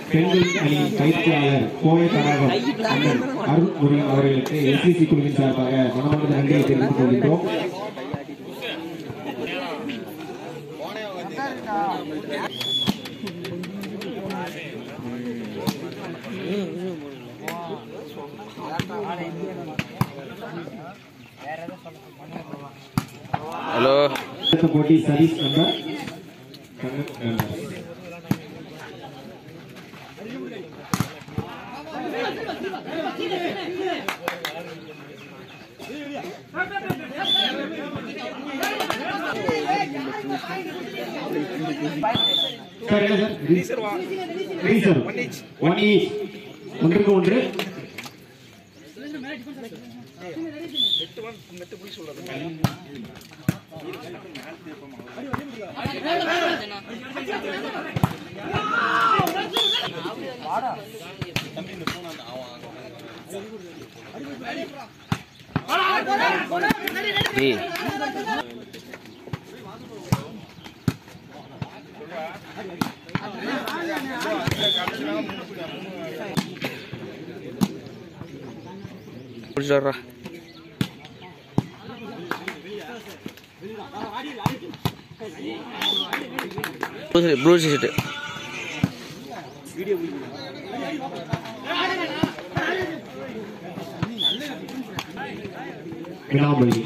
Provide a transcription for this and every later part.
பெண்கள் அணி பயிற்சியாளர் கோவை தடாகம் அண்ணன் அருண் முருகன் அவர்களுக்கு எஸ்சிசி குழுவின் சார்பாக மனமார்ந்த நன்றியை தெரிவித்துக் கொள்கின்றோம் ஹலோ அடுத்த போட்டி Satish number Kannan number sir என்ன சார் ரீசர் ரீசர் ஒன் ஈச் ஒன்றுக்கு ஒன்று டேய் பிடிச்சி வர்றா ப்ளூ ஷர்ட்டு வினாமொழி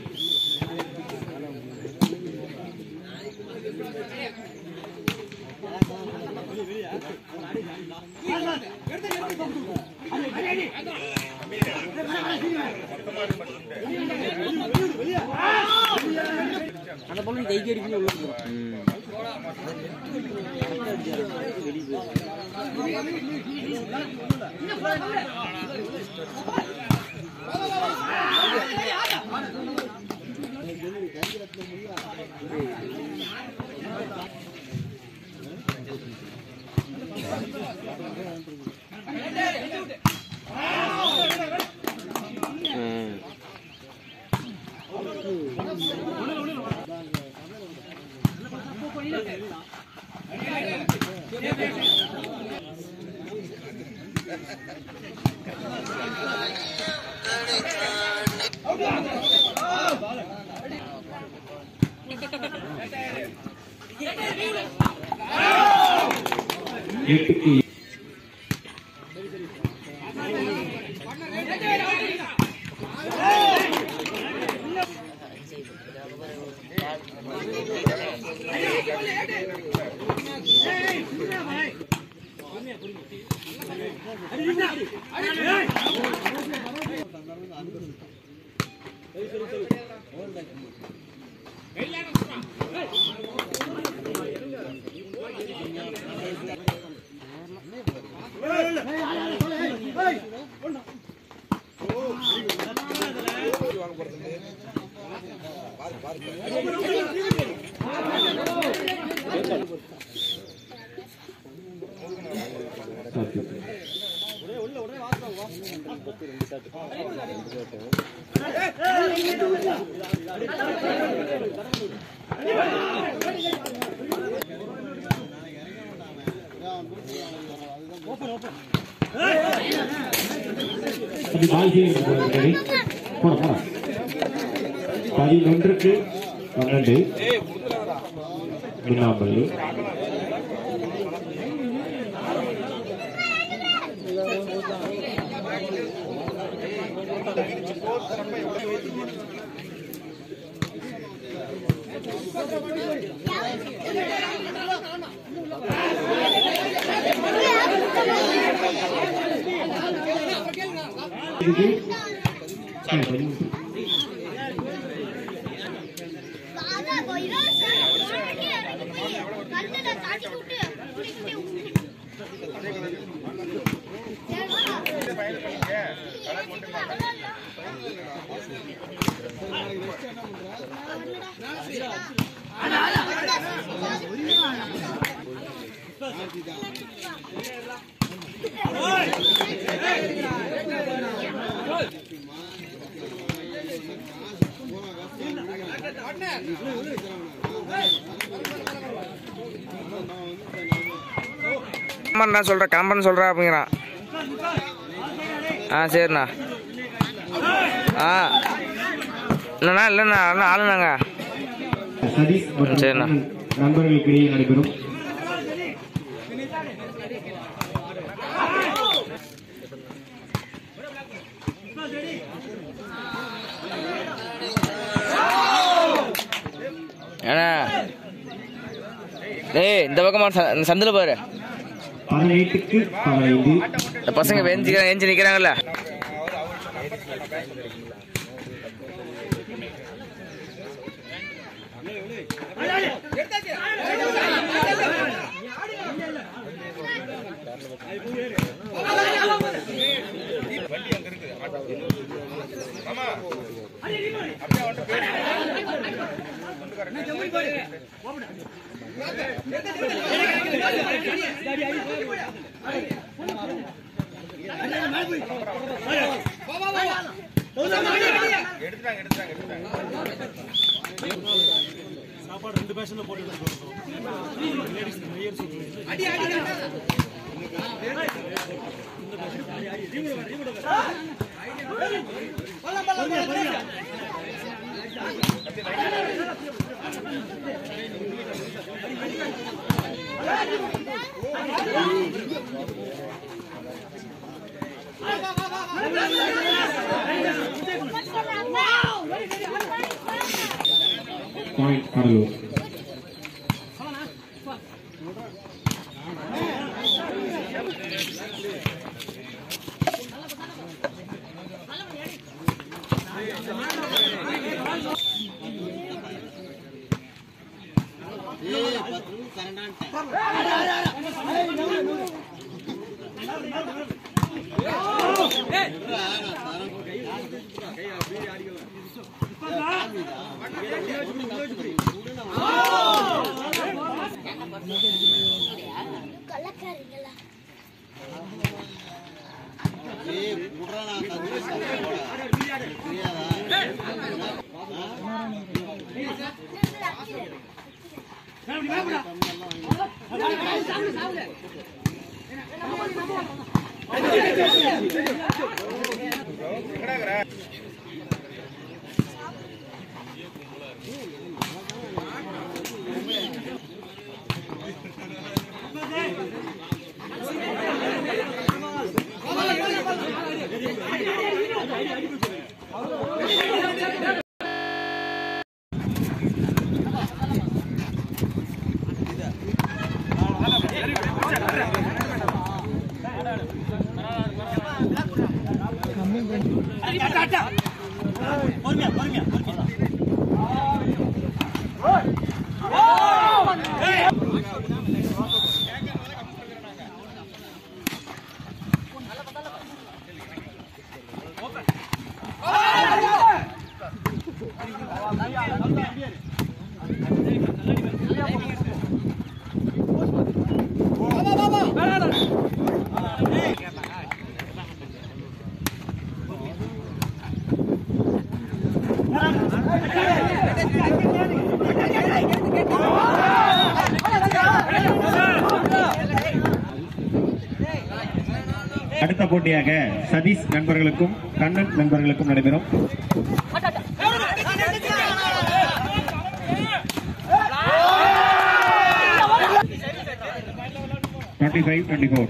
ம் எட்டுக்கு சாத்தியம். அப்படி பால் செய்யுங்க போல சரி. போடா போடா பதினொன்றுக்கு பன்னெண்டு முன்னாம்பள்ளி இதுக்கு ஆ, பதிமூணு. அதான் இப்போ இருபது சார் ஆல்ரெடி இறங்கி போய் கல்லுல தாண்டி விட்டு குடிக்கிட்டே ஊத்தி. கிளம்புறா சொல்கிறேன் கிளம்புறேன்னு சொல்கிறா அப்படிங்கிறான் ஆ சரிண்ணா ஆ இல்லைண்ணா இல்லைண்ணா அண்ணா ஆளுண்ணாங்க சதீஷ் மற்றும் சரிண்ணா. கண்ணன் நண்பர்களுக்கு இடையே நடைபெறும் ஏண்ணா டேய் இந்த பக்கமா ச- இந்த சந்தில் பாரு பதினெட்டுக்கு பதினைந்து இந்த பசங்க வெஞ்சி ஏஞ்சி நிற்கிறாங்கல்ல பாயிண்ட் கடலூர் கலக்காரீங்களா அடுத்த போட்டியாக சதீஷ் நண்பர்களுக்கும் கண்ணன் நண்பர்களுக்கும் நடைபெறும் டுவெண்ட்டி ஃபைவ் டுவெண்ட்டி ஃபோர்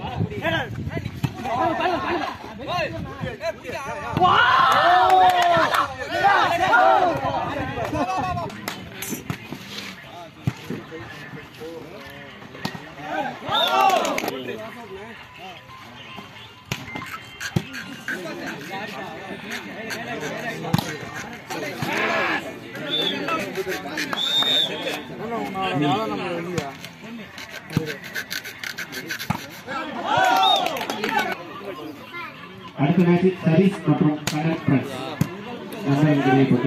அடுத்த மேட்ச் சதீஷ் மற்றும் கண்ணன் ஃப்ரெண்ட்ஸ் நண்பர்களுக்கு இடையே போட்டி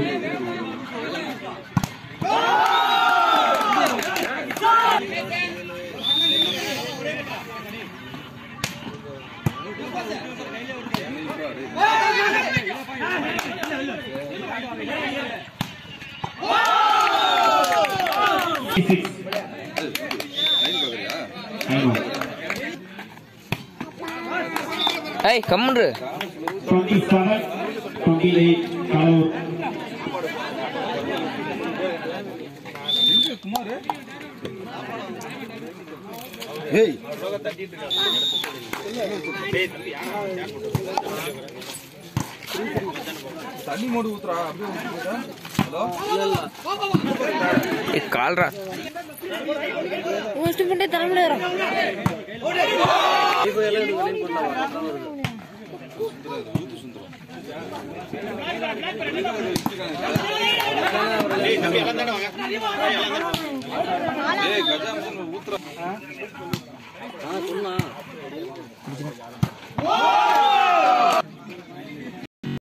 Six. Time out. ஏய் கம்முன்று twenty seven twenty eight Cuddalore ஏய் கால்ரா முடிச்சுட்டு போட்டு தலைமுறை ஆ